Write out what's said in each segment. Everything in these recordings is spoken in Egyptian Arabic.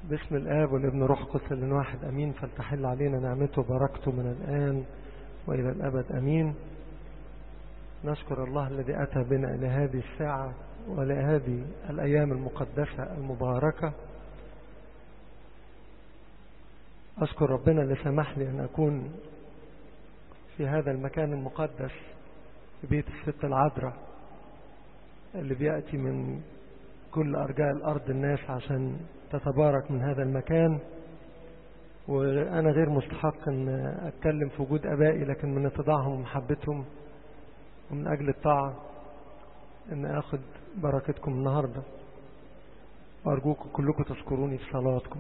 باسم الآب والابن روح قدس لن واحد أمين فلتحل علينا نعمته وبركته من الآن وإلى الأبد أمين نشكر الله الذي أتى بنا إلى هذه الساعة ولهذه الأيام المقدسة المباركة أشكر ربنا اللي سمح لي أن أكون في هذا المكان المقدس في بيت الست العذراء اللي بيأتي من كل أرجاء الأرض الناس عشان تتبارك من هذا المكان وأنا غير مستحق أن أتكلم في وجود أبائي لكن من اتضاعهم ومحبتهم ومن أجل الطاعة أن أخذ بركتكم النهاردة وأرجوكم كلكم تذكروني في صلاتكم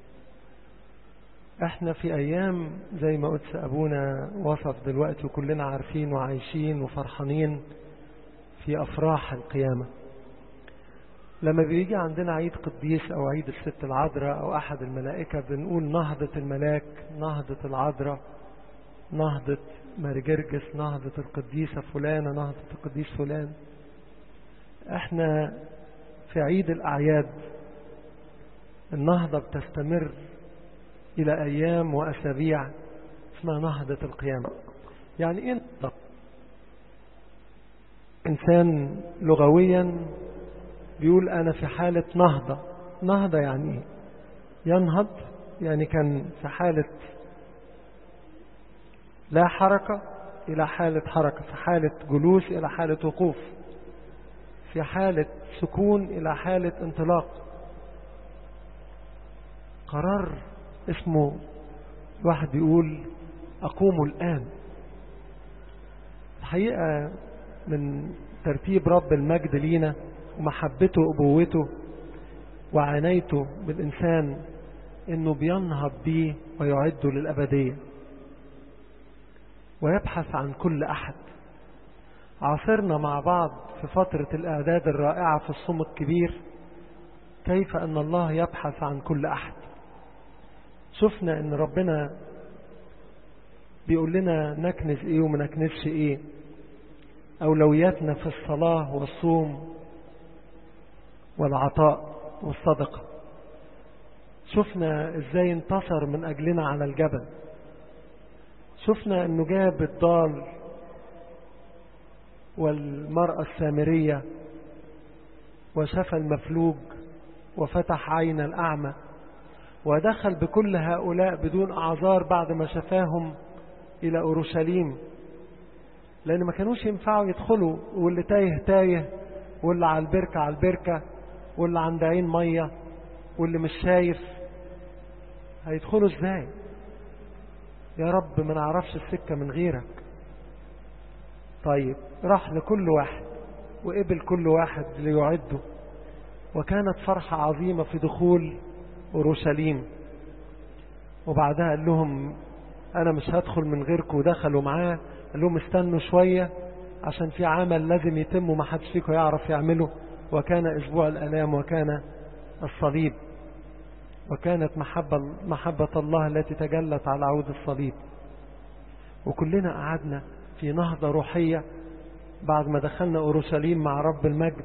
احنا في ايام زي ما قدس ابونا وصف دلوقتي وكلنا عارفين وعايشين وفرحانين في افراح القيامة لما بيجي عندنا عيد قديس او عيد الست العذراء او احد الملائكة بنقول نهضة الملاك نهضة العذراء نهضة مارجرجس نهضة القديسة فلانة نهضة القديس فلان احنا في عيد الاعياد النهضة بتستمر إلى أيام وأسابيع اسمها نهضة القيامة يعني إيه نهضة إنسان لغويا بيقول أنا في حالة نهضة نهضة يعني إيه ينهض يعني كان في حالة لا حركة إلى حالة حركة في حالة جلوس إلى حالة وقوف في حالة سكون إلى حالة انطلاق قرار اسمه واحد بيقول أقوم الآن الحقيقة من ترتيب رب المجد لينا ومحبته وأبوته وعنايته بالإنسان إنه بينهض بيه ويعده للأبدية ويبحث عن كل أحد عاصرنا مع بعض في فترة الإعداد الرائعة في الصوم الكبير كيف أن الله يبحث عن كل أحد شفنا ان ربنا بيقول لنا نكنز ايه وما نكنزش ايه اولوياتنا في الصلاة والصوم والعطاء والصدقة شفنا ازاي انتصر من اجلنا على الجبل شفنا انه جاب الضال والمرأة السامرية وشفى المفلوج وفتح عين الأعمى ودخل بكل هؤلاء بدون أعذار بعد ما شفاهم إلى أورشليم لأن ما كانوش ينفعوا يدخلوا واللي تايه تايه واللي على البركة على البركة واللي عند عين مية واللي مش شايف هيدخلوا ازاي يا رب ما نعرفش السكة من غيرك طيب راح لكل واحد وقبل كل واحد ليعده وكانت فرحة عظيمة في دخول أورشليم وبعدها قال لهم أنا مش هدخل من غيركم ودخلوا معاه قال لهم استنوا شوية عشان في عمل لازم يتم وما حدش فيكم يعرف يعمله وكان أسبوع الألام وكان الصليب وكانت محبة, محبة الله التي تجلت على عود الصليب وكلنا قعدنا في نهضة روحية بعد ما دخلنا أورشليم مع رب المجد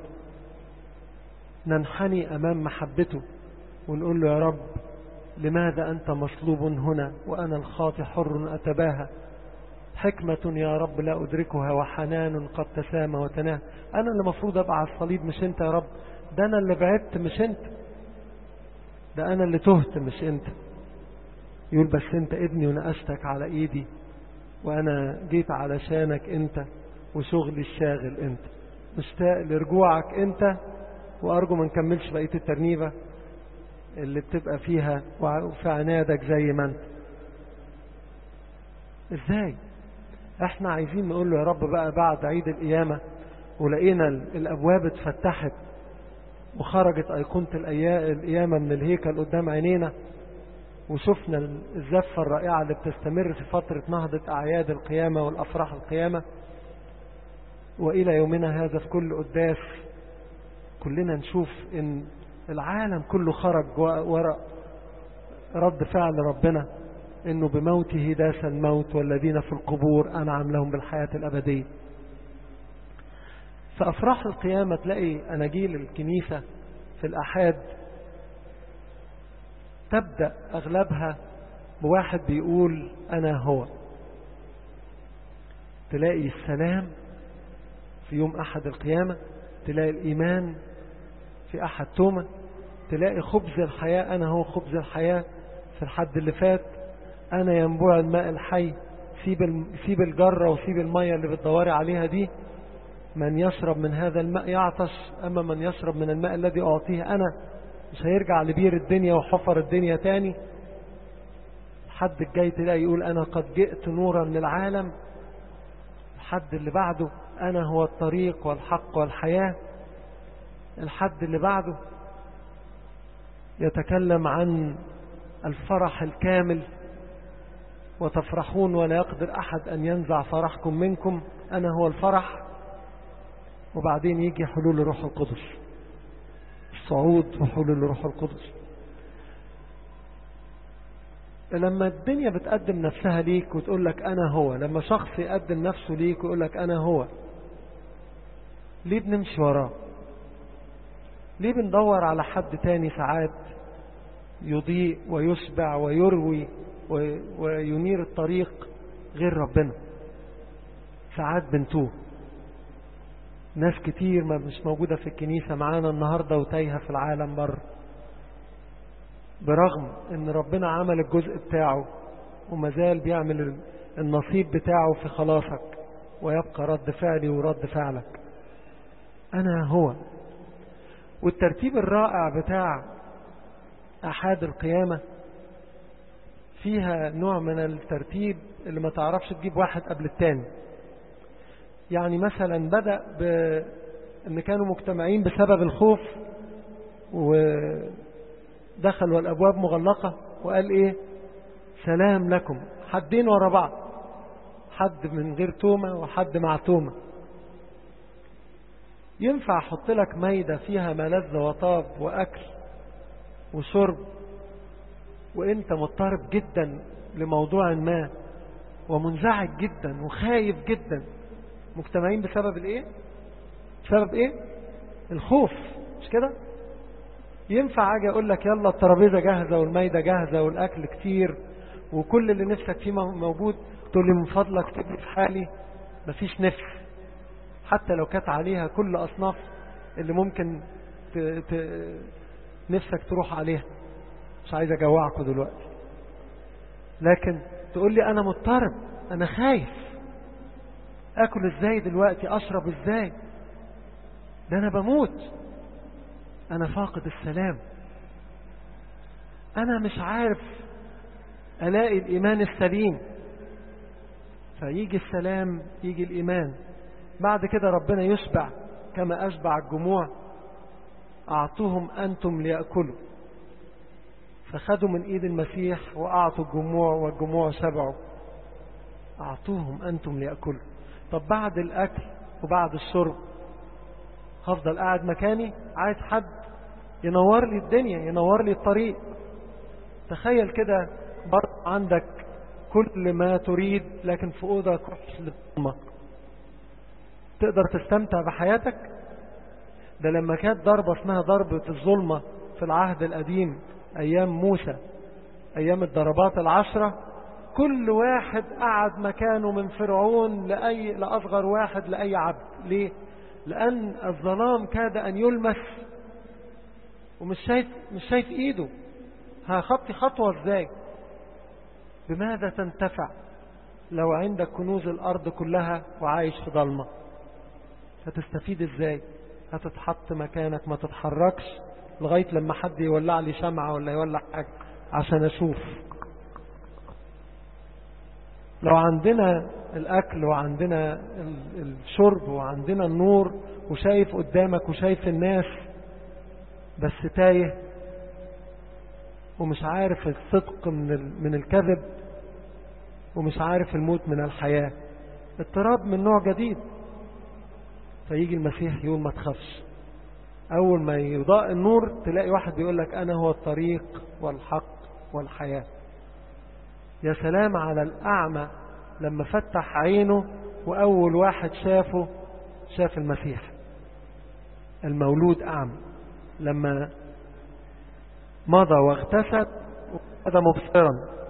ننحني أمام محبته ونقول له يا رب لماذا أنت مصلوب هنا وأنا الخاطي حر أتباهى حكمة يا رب لا أدركها وحنان قد تسامى وتناه أنا اللي مفروض أبقى على الصليب مش أنت يا رب ده أنا اللي بعدت مش أنت ده أنا اللي تهت مش أنت يقول بس أنت ابني ونقشتك على إيدي وأنا جيت علشانك أنت وشغلي الشاغل أنت مشتاق لرجوعك أنت وأرجو ما نكملش بقية الترنيبة اللي بتبقى فيها وفي عنادك زي ما انت ازاي احنا عايزين نقول له يا رب بقى بعد عيد القيامة ولقينا الابواب اتفتحت وخرجت ايقونة القيامة من الهيكل قدام عينينا وشفنا الزفة الرائعة اللي بتستمر في فترة نهضة اعياد القيامة والافراح القيامة والى يومنا هذا في كل قداس كلنا نشوف ان العالم كله خرج وراء رد فعل ربنا انه بموته داس الموت والذين في القبور انعم لهم بالحياة الابدية في افراح القيامة تلاقي اناجيل الكنيسة في الاحاد تبدأ أغلبها بواحد بيقول أنا هو تلاقي السلام في يوم أحد القيامة تلاقي الإيمان في أحد تومة تلاقي خبز الحياة أنا هو خبز الحياة في الحد اللي فات أنا ينبوع الماء الحي سيب سيب الجرة وسيب المية اللي بتدوري عليها دي من يشرب من هذا الماء يعطش أما من يشرب من الماء الذي أعطيه أنا مش هيرجع لبير الدنيا وحفر الدنيا تاني الحد الجاي تلاقي يقول أنا قد جئت نورا للعالم الحد اللي بعده أنا هو الطريق والحق والحياة الحد اللي بعده يتكلم عن الفرح الكامل وتفرحون ولا يقدر أحد أن ينزع فرحكم منكم أنا هو الفرح وبعدين يجي حلول الروح القدس الصعود وحلول الروح القدس لما الدنيا بتقدم نفسها ليك وتقول لك أنا هو لما شخص يقدم نفسه ليك ويقول لك أنا هو ليه بنمشي وراه ليه بندور على حد تاني ساعات يضيء ويشبع ويروي وينير الطريق غير ربنا ساعات بنتوه ناس كتير ما مش موجودة في الكنيسة معانا النهاردة وتايهة في العالم بره برغم ان ربنا عمل الجزء بتاعه ومازال بيعمل النصيب بتاعه في خلاصك ويبقى رد فعلي ورد فعلك انا هو والترتيب الرائع بتاع احاد القيامة فيها نوع من الترتيب اللي ما تعرفش تجيب واحد قبل التاني يعني مثلا بدأ بأن كانوا مجتمعين بسبب الخوف ودخلوا الأبواب مغلقة وقال إيه سلام لكم حدين ورا بعض حد من غير تومة وحد مع تومة ينفع أحط لك ميدة فيها ملذ وطاب وأكل وشرب وانت مضطرب جدا لموضوع ما ومنزعج جدا وخايف جدا مجتمعين بسبب الايه بسبب ايه الخوف مش كده ينفع اجي اقول لك يلا الترابيزه جاهزه والمايده جاهزه والاكل كتير وكل اللي نفسك فيه موجود تقول لي من فضلك تبني في حالي مفيش نفس حتى لو كانت عليها كل اصناف اللي ممكن ت... ت... نفسك تروح عليها مش عايز اجوعكم دلوقتي لكن تقول لي انا مضطرب انا خايف اكل ازاي دلوقتي اشرب ازاي ده انا بموت انا فاقد السلام انا مش عارف الاقي الايمان السليم فيجي السلام يجي الايمان بعد كده ربنا يشبع كما اشبع الجموع اعطوهم انتم ليأكلوا فخدوا من ايد المسيح واعطوا الجموع والجموع شبعوا اعطوهم انتم ليأكلوا طب بعد الاكل وبعد الشرب هفضل قاعد مكاني عايز حد ينور لي الدنيا ينور لي الطريق تخيل كده برضه عندك كل ما تريد لكن في أوضة كحش للظلمة تقدر تستمتع بحياتك ده لما كانت ضربة اسمها ضربة الظلمة في العهد القديم أيام موسى أيام الضربات العشرة كل واحد قعد مكانه من فرعون لأي لأصغر واحد لأي عبد ليه؟ لأن الظلام كاد أن يلمس ومش شايف مش شايف إيده هخطي خطوة إزاي بماذا تنتفع لو عندك كنوز الأرض كلها وعايش في ضلمة هتستفيد إزاي هتتحط مكانك ما تتحركش لغاية لما حد يولع لي شمعة ولا يولع حاجة عشان أشوف لو عندنا الأكل وعندنا الشرب وعندنا النور وشايف قدامك وشايف الناس بس تايه ومش عارف الصدق من من الكذب ومش عارف الموت من الحياة اضطراب من نوع جديد فيجي المسيح يقول ما تخافش أول ما يضاء النور تلاقي واحد بيقول لك أنا هو الطريق والحق والحياة يا سلام على الأعمى لما فتح عينه وأول واحد شافه شاف المسيح المولود أعمى لما مضى واغتسل هذا مبصرا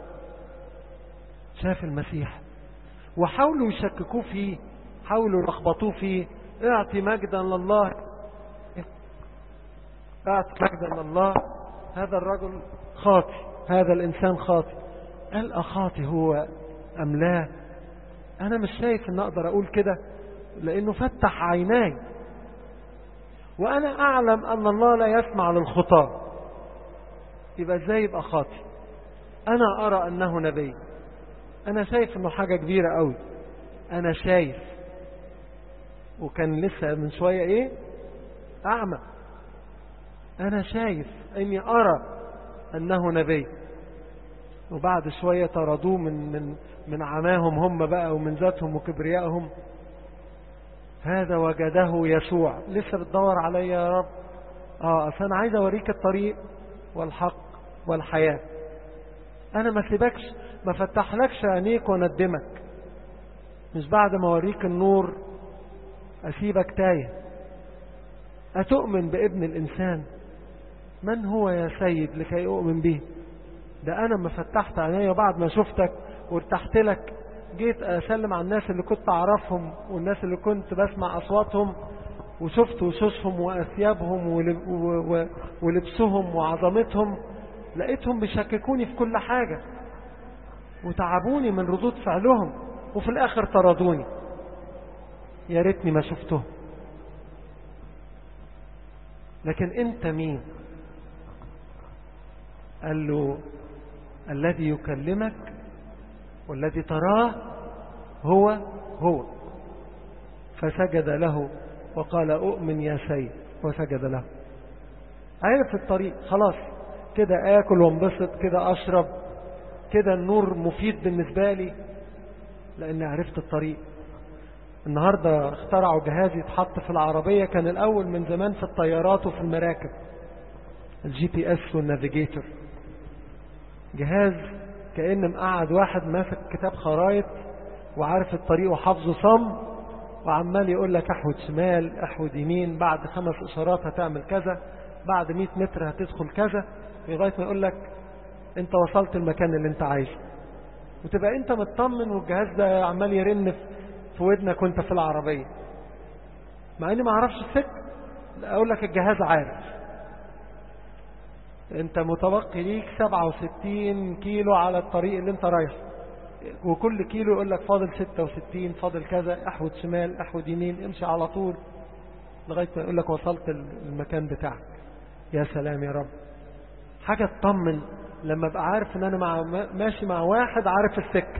شاف المسيح وحاولوا يشككوه فيه حاولوا يلخبطوه فيه اعطي مجدا لله اعطي مجدا لله هذا الرجل خاطي هذا الانسان خاطي قال اخاطي هو ام لا انا مش شايف ان اقدر اقول كده لانه فتح عيناي وانا اعلم ان الله لا يسمع للخطاه يبقى ازاي يبقى خاطي انا ارى انه نبي انا شايف انه حاجة كبيرة قوي انا شايف وكان لسه من شوية ايه اعمى انا شايف اني ارى انه نبي وبعد شوية طردوه من, من, من عماهم هم بقى ومن ذاتهم وكبريائهم هذا وجده يسوع لسه بتدور عليا يا رب اه اصل انا عايز اوريك الطريق والحق والحياة انا ما سيبكش ما فتحلكش عينيك وندمك مش بعد ما اوريك النور اسيبك تايه اتؤمن بابن الانسان من هو يا سيد لكي اؤمن به ده انا ما فتحت عيني وبعد ما شفتك وارتحت لك جيت اسلم على الناس اللي كنت اعرفهم والناس اللي كنت بسمع اصواتهم وشفت وشوشهم واثيابهم ولبسهم وعظمتهم لقيتهم بيشككوني في كل حاجة وتعبوني من ردود فعلهم وفي الاخر طردوني يا ريتني ما شفتهم لكن انت مين قال له الذي يكلمك والذي تراه هو هو فسجد له وقال أؤمن يا سيد وسجد له عرف الطريق خلاص كده آكل وانبسط كده أشرب كده النور مفيد بالنسبة لي لأن عرفت الطريق النهاردة اخترعوا جهاز يتحط في العربية كان الأول من زمان في الطيارات وفي المراكب الجي بي اس والنافيجيتور جهاز كأن مقعد واحد ماسك كتاب خرايط وعارف الطريق وحافظه صم وعمال يقول لك احود شمال احود يمين بعد خمس اشارات هتعمل كذا بعد 100 متر هتدخل كذا لغايه ما يقول لك انت وصلت المكان اللي انت عايزه وتبقى انت مطمن والجهاز ده عمال يرن في ودنك وانت في العربيه مع اني ما اعرفش السكه اقول لك الجهاز عارف انت متبقي ليك 67 كيلو على الطريق اللي انت رايحه وكل كيلو يقول لك فاضل 66 فاضل كذا احود شمال احود يمين امشي على طول لغاية ما يقول لك وصلت المكان بتاعك يا سلام يا رب حاجة تطمن لما ابقى عارف ان انا مع ماشي مع واحد عارف السكة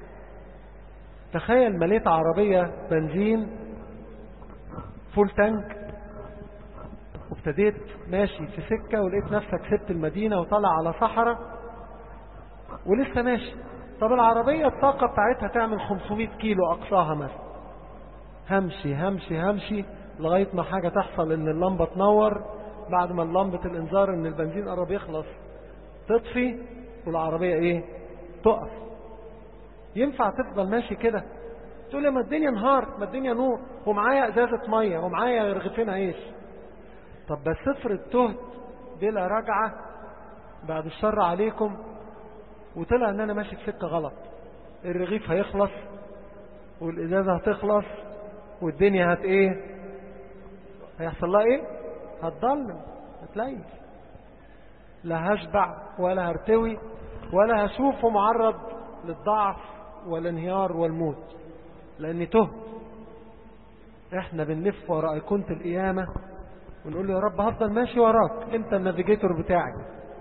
تخيل مليت عربية بنزين فول تانك وابتديت ماشي في سكة ولقيت نفسك سبت المدينة وطلع على صحراء ولسه ماشي طب العربية الطاقة بتاعتها تعمل 500 كيلو أقصاها مثلا همشي همشي همشي لغاية ما حاجة تحصل ان اللمبة تنور بعد ما اللمبة الانذار ان البنزين قرب يخلص تطفي والعربية ايه تقف ينفع تفضل ماشي كده تقول لي ما الدنيا نهار ما الدنيا نور ومعايا ازازة مية ومعايا رغيفين عيش طب بس افرض تهت بلا رجعة بعد الشر عليكم وطلع ان انا ماشي في سكة غلط الرغيف هيخلص والازازة هتخلص والدنيا هت ايه هيحصل لها ايه هتضلم هتليل لا هشبع ولا هرتوي ولا هشوفه معرض للضعف والانهيار والموت لاني تهت احنا بنلف وراء ايقونه القيامه ونقول له يا رب هفضل ماشي وراك انت النافيجيتور بتاعي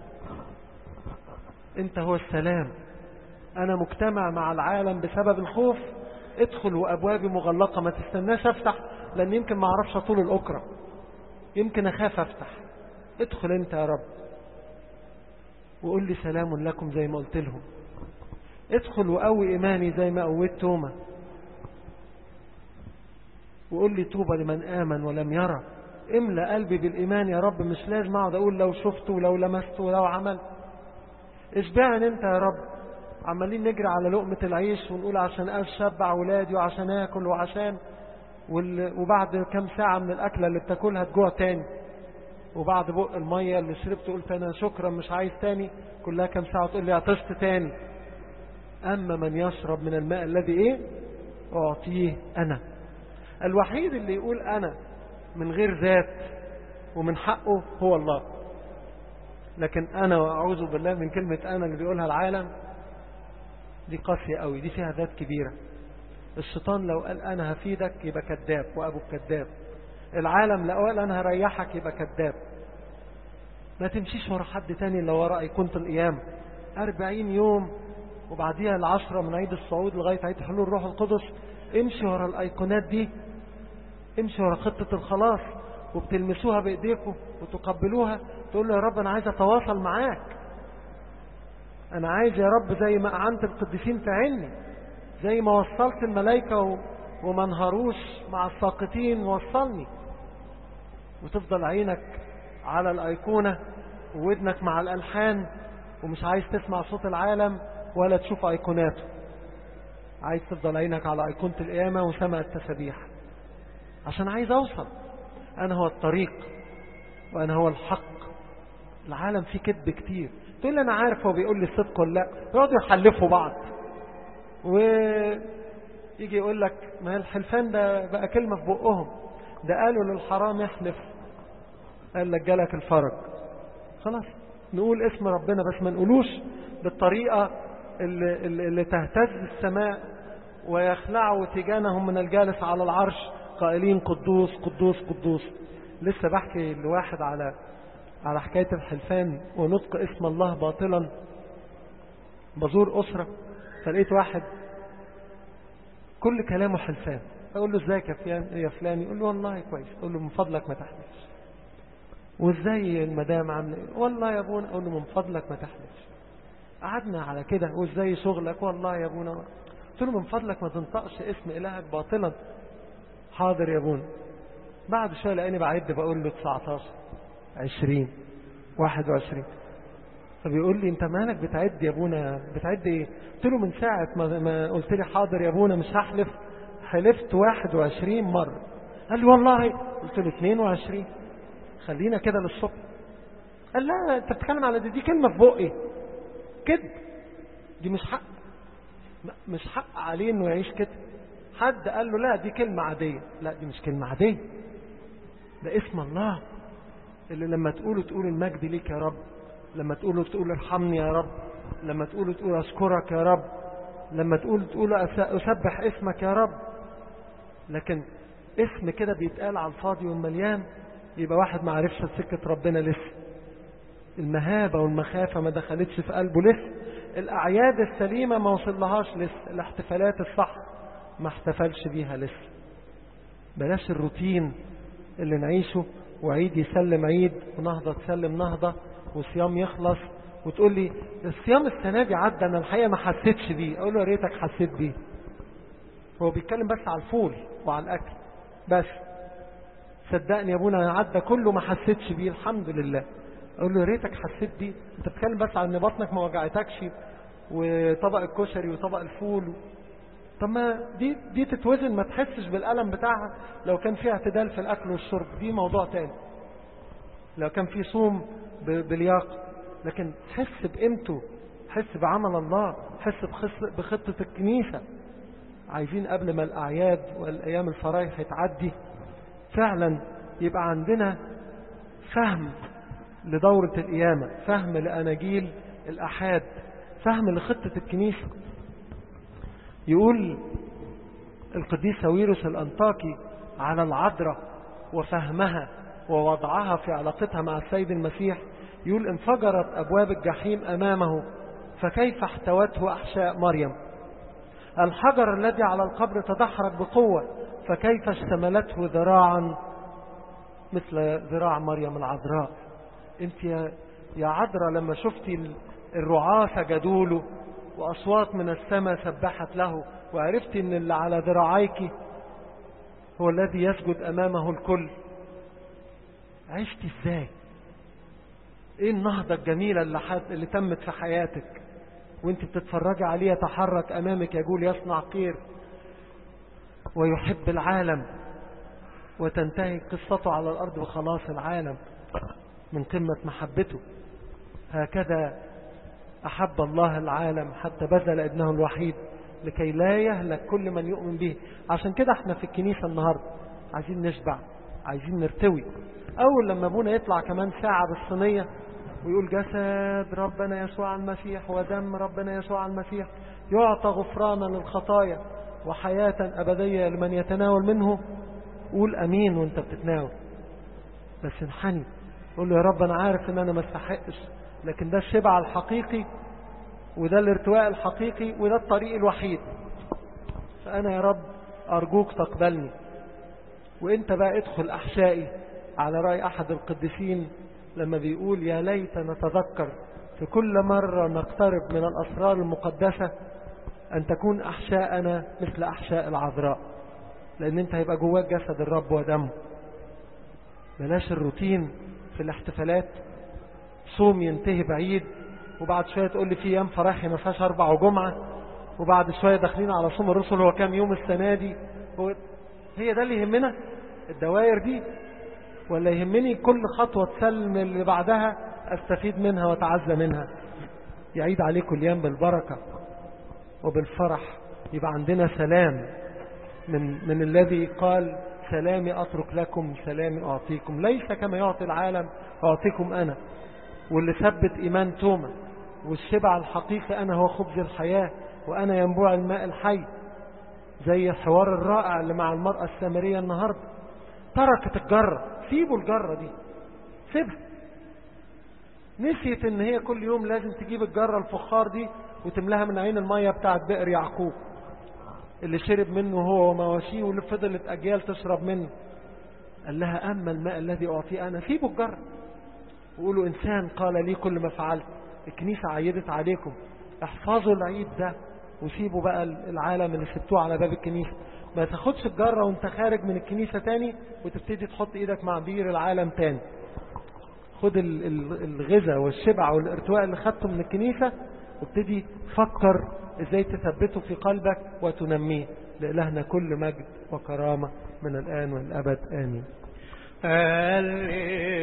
انت هو السلام انا مجتمع مع العالم بسبب الخوف ادخل وابوابي مغلقه ما تستناش افتح لان يمكن ما اعرفش اطول الاكره يمكن اخاف افتح ادخل انت يا رب وقول لي سلام لكم زي ما قلت لهم ادخل وقوي ايماني زي ما قويت توما وقول لي طوبى لمن امن ولم يرى املى قلبي بالايمان يا رب مش لازم اقعد اقول لو شفت ولو لمست ولو عمل اشبعني انت يا رب عمالين نجري على لقمة العيش ونقول عشان اشبع ولادي وعشان اكل وعشان وبعد كم ساعة من الاكلة اللي بتاكلها تجوع تاني وبعد بق المية اللي شربت قلت أنا شكرا مش عايز تاني كلها كم ساعة تقول لي عطشت تاني أما من يشرب من الماء الذي إيه أعطيه أنا الوحيد اللي يقول أنا من غير ذات ومن حقه هو الله لكن أنا وأعوذ بالله من كلمة أنا اللي بيقولها العالم دي قاسية قوي دي فيها ذات كبيرة الشيطان لو قال أنا هفيدك يبقى كذاب وأبو كذاب العالم لو قال أنا هريحك يبقى كذاب ما تمشيش ورا حد تاني اللي ورا أيقونة القيامة أربعين يوم وبعديها العشرة من عيد الصعود لغاية عيد حلول الروح القدس امشي ورا الأيقونات دي امشي ورا خطة الخلاص وبتلمسوها بإيديكم وتقبلوها تقول له يا رب أنا عايز أتواصل معاك أنا عايز يا رب زي ما أعنت القديسين تعني زي ما وصلت الملائكة وما انهاروش مع الساقطين وصلني وتفضل عينك على الأيقونة وودنك مع الألحان ومش عايز تسمع صوت العالم ولا تشوف أيقوناته عايز تفضل عينك على أيقونة القيامة وسمع التسبيح عشان عايز أوصل أنا هو الطريق وأنا هو الحق العالم فيه كذب كتير تقول لي أنا عارف هو بيقول لي الصدق ولا لا يقعدوا يحلفوا بعض ويجي يقول لك ما هي الحلفان ده بقى كلمة في بقهم ده قالوا للحرام يحلف قال لك جالك الفرج خلاص نقول اسم ربنا بس ما نقولوش بالطريقة اللي, اللي, اللي تهتز السماء ويخلعوا تيجانهم من الجالس على العرش قائلين قدوس قدوس قدوس لسه بحكي لواحد على على حكاية الحلفان ونطق اسم الله باطلا بزور أسرة فلقيت واحد كل كلامه حلفان أقول له ازيك يا فلان يا فلان يقول له والله كويس أقول له من فضلك ما تحلفش وازاي المدام عامله ايه والله يا ابونا أقول له من فضلك ما تحلفش قعدنا على كده وازاي شغلك والله يا ابونا قلت له من فضلك ما تنطقش اسم إلهك باطلا حاضر يا ابونا بعد شوية لقاني بعد بقول له 19 20 21 فبيقول لي انت مالك بتعد يا ابونا بتعد ايه قلت له من ساعة ما, ما قلت لي حاضر يا ابونا مش هحلف حلفت 21 مرة قال لي والله قلت له 22 خلينا كده للصبح قال لا انت بتتكلم على دي, دي كلمة في بقي كده دي مش حق مش حق عليه انه يعيش كده حد قال له لا دي كلمة عادية لا دي مش كلمة عادية ده اسم الله اللي لما تقوله تقول المجد ليك يا رب لما تقوله تقول ارحمني يا رب لما تقوله تقول أشكرك يا رب لما تقول تقول أسبح اسمك يا رب لكن اسم كده بيتقال على الفاضي والمليان يبقى واحد ما عرفش سكة ربنا لسه المهابة والمخافة ما دخلتش في قلبه لسه الأعياد السليمة ما وصلهاش لسه الاحتفالات الصح ما احتفلش بيها لسه بلاش الروتين اللي نعيشه وعيد يسلم عيد ونهضة تسلم نهضة وصيام يخلص وتقول لي الصيام السنة دي عدى أنا الحقيقة ما حسيتش بيه أقول له يا ريتك حسيت بيه هو بيتكلم بس على الفول وعلى الأكل بس صدقني يا ابونا عدى كله ما حسيتش بيه الحمد لله أقول له يا ريتك حسيت بيه أنت بتتكلم بس على إن بطنك ما وجعتكش وطبق الكشري وطبق الفول طب ما دي دي تتوزن ما تحسش بالألم بتاعها لو كان فيها اعتدال في الأكل والشرب دي موضوع تاني لو كان في صوم بلياقة لكن حس بقيمته حس بعمل الله حس بخطة الكنيسة عايزين قبل ما الأعياد والأيام الفرايح تعدي فعلا يبقى عندنا فهم لدورة القيامة فهم لأناجيل الأحاد فهم لخطة الكنيسة يقول القديس ساويرس الأنطاكي على العذراء وفهمها ووضعها في علاقتها مع السيد المسيح يقول انفجرت أبواب الجحيم أمامه فكيف احتوته أحشاء مريم الحجر الذي على القبر تدحرج بقوة فكيف اشتملته ذراعا مثل ذراع مريم العذراء انت يا, يا عذراء لما شفتي الرعاة سجدوا له وأصوات من السماء سبحت له وعرفت ان اللي على ذراعيك هو الذي يسجد أمامه الكل عشت ازاي ايه النهضة الجميلة اللي, حد... اللي تمت في حياتك وانت بتتفرجي عليه يتحرك امامك يقول يصنع خير ويحب العالم وتنتهي قصته على الارض بخلاص العالم من قمة محبته هكذا أحب الله العالم حتى بذل ابنه الوحيد لكي لا يهلك كل من يؤمن به عشان كده احنا في الكنيسة النهاردة عايزين نشبع عايزين نرتوي أول لما أبونا يطلع كمان ساعة بالصينية ويقول جسد ربنا يسوع المسيح ودم ربنا يسوع المسيح يعطى غفرانا للخطايا وحياة أبدية لمن يتناول منه قول أمين وانت بتتناول بس انحني قول له يا رب أنا عارف ان أنا ما استحقش لكن ده الشبع الحقيقي وده الارتواء الحقيقي وده الطريق الوحيد فأنا يا رب أرجوك تقبلني وانت بقى ادخل أحشائي على رأي أحد القديسين لما بيقول يا ليت نتذكر في كل مرة نقترب من الأسرار المقدسة أن تكون أحشاءنا مثل أحشاء العذراء لأن أنت هيبقى جواك جسد الرب ودمه بلاش الروتين في الاحتفالات صوم ينتهي بعيد وبعد شوية تقول لي في أيام فرحي ما فيهاش أربع وجمعة وبعد شوية داخلين على صوم الرسل هو كام يوم السنة دي هو هي ده اللي يهمنا الدوائر دي ولا يهمني كل خطوة تسلم اللي بعدها أستفيد منها وأتعزى منها يعيد عليكم اليوم بالبركة وبالفرح يبقى عندنا سلام من, من الذي قال سلامي أترك لكم سلامي أعطيكم ليس كما يعطي العالم أعطيكم أنا واللي ثبت إيمان توما والشبع الحقيقي أنا هو خبز الحياة وأنا ينبوع الماء الحي زي الحوار الرائع اللي مع المرأة السامرية النهاردة تركت الجرة سيبوا الجرة دي سيبها نسيت ان هي كل يوم لازم تجيب الجرة الفخار دي وتملاها من عين المية بتاعت بئر يعقوب اللي شرب منه هو ومواشيه واللي فضلت أجيال تشرب منه قال لها أما الماء الذي أعطيه أنا سيبوا الجرة وقولوا إنسان قال لي كل ما فعلت الكنيسة عيدت عليكم احفظوا العيد ده وسيبوا بقى العالم اللي سبتوه على باب الكنيسة ما تاخدش الجرة وانت خارج من الكنيسة تاني وتبتدي تحط ايدك مع بير العالم تاني خد الغذاء والشبع والارتواء اللي خدته من الكنيسة وابتدي فكر ازاي تثبته في قلبك وتنميه لإلهنا كل مجد وكرامة من الآن والأبد آمين